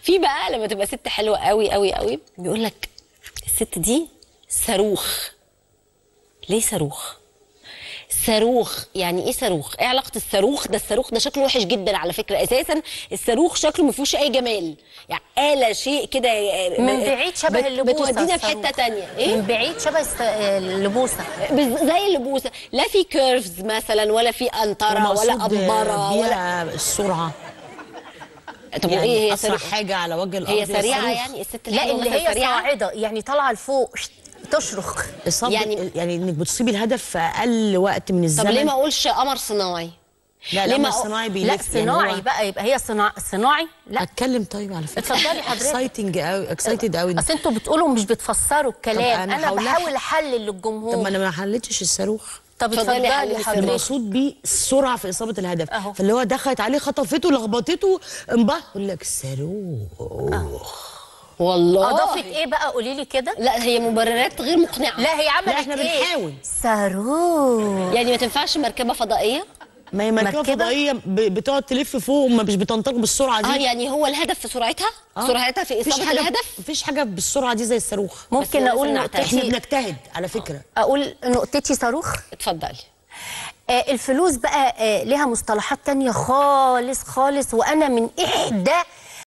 في بقى لما تبقى ست حلوه قوي قوي قوي بيقول لك الست دي صاروخ ليه صاروخ صاروخ يعني ايه صاروخ ايه علاقه الصاروخ ده الصاروخ ده شكله وحش جدا على فكره اساسا الصاروخ شكله ما فيهوش اي جمال يعني آلة شيء كده من بعيد شبه بت- اللبوسه بتودينا في الصاروخ. حته تانية ايه من بعيد شبه الس- اللبوسه بز- زي اللبوسه لا في كيرفز مثلا ولا في قنطره ولا ومقصود قبره ولا بيها السرعه طب يعني وايه هي اسرع سريعة؟ حاجه على وجه الارض هي سريعه الصاروخ. يعني الست لا الحلوة اللي مثلاً هي سريعة؟ صاعده يعني طالعه لفوق شت، تشرخ إصابة يعني- يعني يعني انك بتصيبي الهدف في اقل وقت من الزمن طب ليه ما اقولش قمر صناعي لا ليه لما ما أقول- الصناعي بيلف لا يعني هو- صناعي بقى يبقى هي صناع صناعي لا اتكلم طيب على فكره اتفضلي حضرتك. اكسايتنج قوي اكسايتد قوي اصل انتوا بتقولوا مش بتفسروا الكلام أنا انا, هقول لها- بحاول احلل طب ما للجمهور انا ما حلتش الصاروخ طب اتفضلي اتفضلي يا حبيبي، حضرتك المقصود بيه السرعه في اصابه الهدف أهو. فاللي هو دخلت عليه خطفته لخبطته انبه يقول لك صاروخ والله اضافت ايه بقى قولي لي كده لا هي مبررات غير مقنعه لا هي عملت لا، إحنا ايه بنحاول. صاروخ يعني ما تنفعش مركبه فضائيه ما هي مركبه مركبة؟ فضائيه ب- بتقعد تلف فوق وما مش بتنطلق بالسرعه دي اه يعني هو الهدف في سرعتها آه. سرعتها في مفيش اصابه حاجه الهدف مفيش حاجه بالسرعه دي زي الصاروخ ممكن لازم اقول نعترف. احنا نقطتي بنجتهد على فكره اقول نقطتي صاروخ اتفضلي آه الفلوس بقى آه لها مصطلحات تانية خالص خالص وانا من احدى